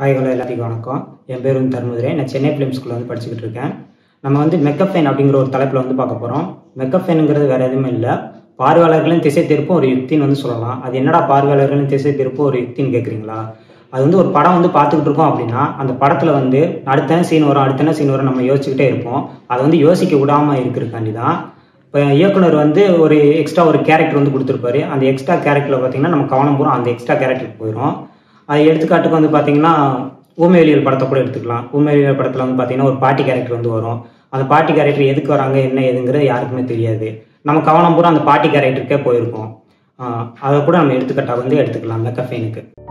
hi hello எல்லாத்துக்கும் வணக்கம் என் பேர் வந்து தர்மதுரை நான் சென்னை ஃபிலிம் ஸ்கூலில் வந்து படிச்சுக்கிட்டு இருக்கேன் நம்ம வந்து மெக்கஃபைன் அப்படிங்கிற ஒரு தலைப்பில் வந்து பார்க்க போகிறோம் மெக்கஃபைனுங்கிறது வேறு எதுவுமே இல்லை பார்வையாளர்களின் திசை திருப்பும் ஒரு யுக்தின்னு வந்து சொல்லலாம் அது என்னடா பார்வையாளர்களின் திசை திருப்பும் ஒரு யுக்தின்னு கேட்குறீங்களா அது வந்து ஒரு படம் வந்து பார்த்துக்கிட்டு இருக்கோம் அப்படின்னா அந்த படத்தில் வந்து அடுத்தன சீன் வரும் அடுத்தன சீன் வரும் நம்ம யோசிச்சுக்கிட்டே இருப்போம் அதை வந்து யோசிக்க விடாமல் இருக்கிறக்காண்டி தான் இப்போ இயக்குனர் வந்து ஒரு எக்ஸ்ட்ரா ஒரு கேரக்டர் வந்து கொடுத்துருப்பாரு அந்த எக்ஸ்ட்ரா கேரக்டரில் பார்த்தீங்கன்னா நம்ம கவனம் பூரா அந்த எக்ஸ்ட்ரா கேரக்டருக்கு போயிடும் அது எடுத்துக்காட்டுக்கு வந்து பார்த்தீங்கன்னா ஊமையலியல் படத்தை கூட எடுத்துக்கலாம் ஊமையலியல் படத்தில் வந்து பார்த்தீங்கன்னா ஒரு பாட்டி கேரக்டர் வந்து வரும் அந்த பாட்டி கேரக்டர் எதுக்கு வராங்க என்ன எதுங்கிறது யாருக்குமே தெரியாது நம்ம கவனம் பூரா அந்த பாட்டி கேரக்டருக்கே போயிருக்கோம் ஆஹ் அதை கூட நம்ம எடுத்துக்கிட்டா வந்து எடுத்துக்கலாம் மெக்கஃபைனுக்கு